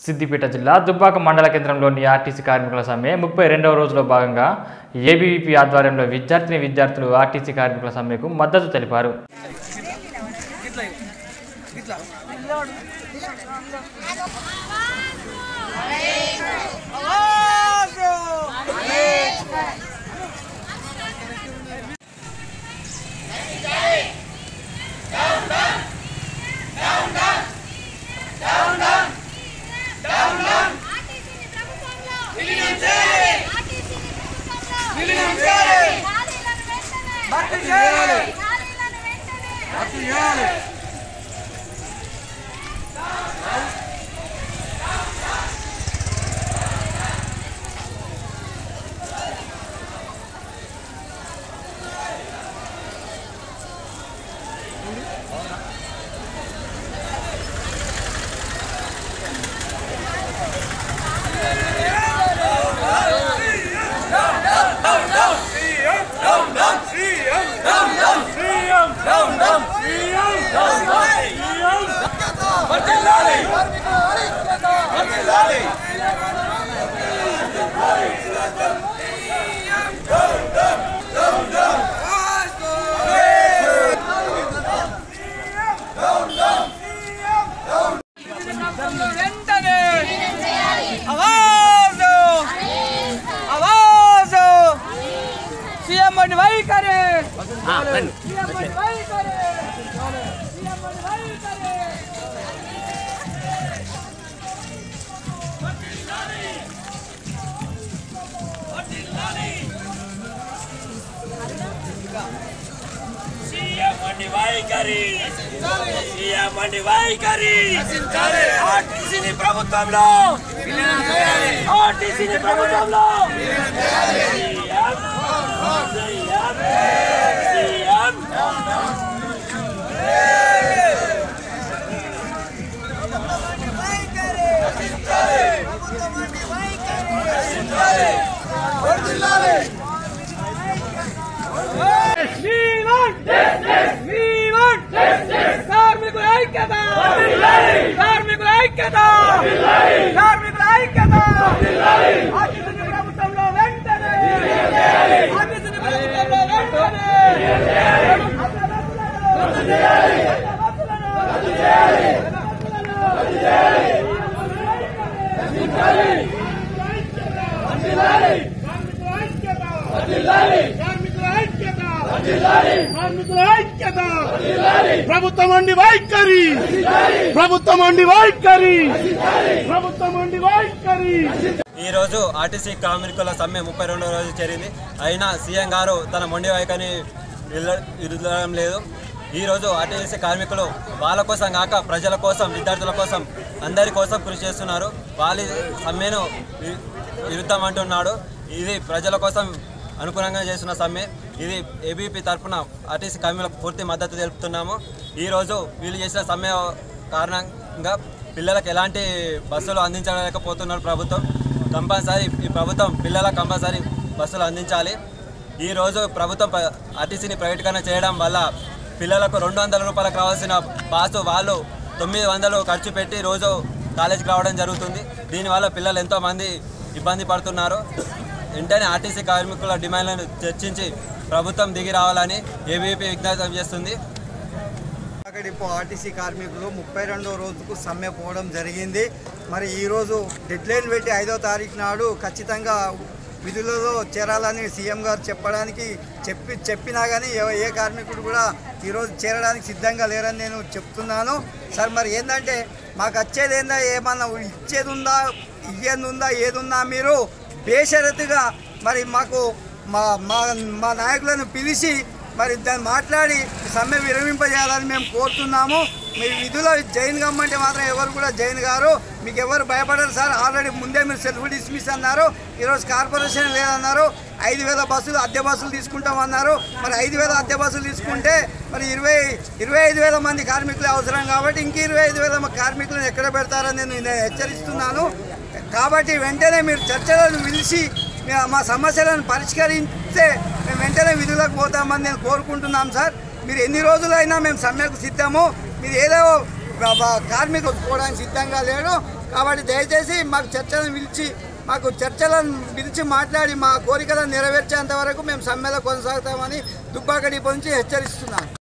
సిద్దిపేట జిల్లా దుబ్బాక మండల కేంద్రంలోని ఆర్టీసీ కార్మికుల సమ్మె ముప్పై రెండవ రోజులో భాగంగా ఏబీవీపీ ఆధ్వర్యంలో విద్యార్థిని విద్యార్థులు ఆర్టీసీ కార్మికుల సమ్మెకు మద్దతు తెలిపారు ఆర్టీసీని ప్రభుత్వంలో విలీనం చేయాలి ఆర్టీసీని ప్రభుత్వంలో విలీనం చేయాలి ఖాళీలను వెంటనే భర్తీ చేయాలి ఖాళీలను వెంటనే భర్తీ చేయాలి వెంటనే అవాజు అవాజు సీఎం అని వైఖరి సీఎం అని వైఖరి సీఎం అని వైఖరి సీఎండి వైఖరి సీఎండి వైఖరి ఆర్టీసీని ప్రభుత్వంలో ఆర్టీసీని ప్రభుత్వంలో సీఎం సీఎం సీఎం కార్మికుల ఐక్యత కార్మికుల ఐక్యత కార్మికుల ఐక్యత ఆర్టీసీ ప్రభుత్వంలో వెంటనే ఆర్టీసీ ప్రభుత్వంలో వెంటనే ప్రభుత్వం అండి వైఖరి ప్రభుత్వం అండి వైఖరి ప్రభుత్వం అండి వైఖరి ఈ రోజు ఆర్టీసీ కార్మికుల సమ్మె ముప్పై రెండవ రోజు చేరింది అయినా సీఎం గారు తన మొండి వైఖరిని విరదడం లేదు ఈ రోజు ఆర్టీసీ కార్మికులు వాళ్ళ కోసం కాక ప్రజల కోసం విద్యార్థుల కోసం అందరి కోసం కృషి చేస్తున్నారు వాళ్ళ సమ్మెను వి- విరుద్ధం అంటున్నాడు ఇది ప్రజల కోసం అనుగుణంగా చేస్తున్న సమ్మె ఇది ఏబీపీ తరఫున ఆర్టీసీ కార్మికులకు పూర్తి మద్దతు తెలుపుతున్నాము ఈరోజు వీళ్ళు చేసిన సమ్మె కారణంగా పిల్లలకు ఎలాంటి బస్సులు అందించలేకపోతున్నారు ప్రభుత్వం కంపల్సరీ ఈ ప్రభుత్వం పిల్లలకు కంపల్సరీ బస్సులు అందించాలి ఈ రోజు ప్రభుత్వం ప- ఆర్టీసీని ప్రైవేటీకరణ చేయడం వల్ల పిల్లలకు రెండు వందల రూపాయలకు రావాల్సిన పాసు వాళ్ళు తొమ్మిది వందలు ఖర్చు పెట్టి రోజు కాలేజీకి రావడం జరుగుతుంది దీనివల్ల పిల్లలు ఎంతో మంది ఇబ్బంది పడుతున్నారు వెంటనే ఆర్టీసీ కార్మికుల డిమాండ్లను చర్చించి ప్రభుత్వం దిగి రావాలని ఏబీపీ విజ్ఞప్తి చేస్తుంది విశాఖ డిపో ఆర్టీసీ కార్మికులు ముప్పై రెండో రోజుకు సమ్మె పోవడం జరిగింది మరి ఈరోజు డెడ్లైన్ పెట్టి ఐదో తారీఖు నాడు ఖచ్చితంగా విధులలో చేరాలని సీఎం గారు చెప్పడానికి చెప్పి చెప్పినా కానీ ఏ ఏ కార్మికుడు కూడా ఈరోజు చేరడానికి సిద్ధంగా లేరని నేను చెప్తున్నాను సార్ మరి ఏంటంటే మాకు వచ్చేది ఏందా ఏమన్నా ఇచ్చేది ఉందా ఇయ్యేది ఉందా ఏది ఉందా మీరు బేషరతుగా మరి మాకు మా మా మా నాయకులను పిలిచి మరి దాన్ని మాట్లాడి సమ్మె విరమింపజేయాలని మేము కోరుతున్నాము మీ విధుల జైన్ కమ్మంటే మాత్రం ఎవరు కూడా జైన్ గారు మీకు ఎవరు భయపడరు సార్ ఆల్రెడీ ముందే మీరు సెల్ఫ్ డిస్మిస్ అన్నారు ఈరోజు కార్పొరేషన్ లేదన్నారు ఐదు వేల బస్సులు అద్దె బస్సులు తీసుకుంటామన్నారు మరి ఐదు వేల అద్దె బస్సులు తీసుకుంటే మరి ఇరవై ఇరవై ఐదు వేల మంది కార్మికులు అవసరం కాబట్టి ఇంక ఇరవై ఐదు వేల కార్మికులను ఎక్కడ పెడతారని నేను నేను హెచ్చరిస్తున్నాను కాబట్టి వెంటనే మీరు చర్చలను పిలిచి మే- మా సమస్యలను పరిష్కరిస్తే మేము వెంటనే విధులకు పోతామని నేను కోరుకుంటున్నాం సార్ మీరు ఎన్ని రోజులైనా మేము సమ్మెకు సిద్ధము మీరు ఏదో బ- బ- కార్మికులు పోవడానికి సిద్ధంగా లేడు కాబట్టి దయచేసి మాకు చర్చలను పిలిచి మాకు చర్చలను పిలిచి మాట్లాడి మా కోరికలను నెరవేర్చేంత వరకు మేము సమ్మెలో కొనసాగుతామని దుబ్బాక డిపో నుంచి హెచ్చరిస్తున్నాం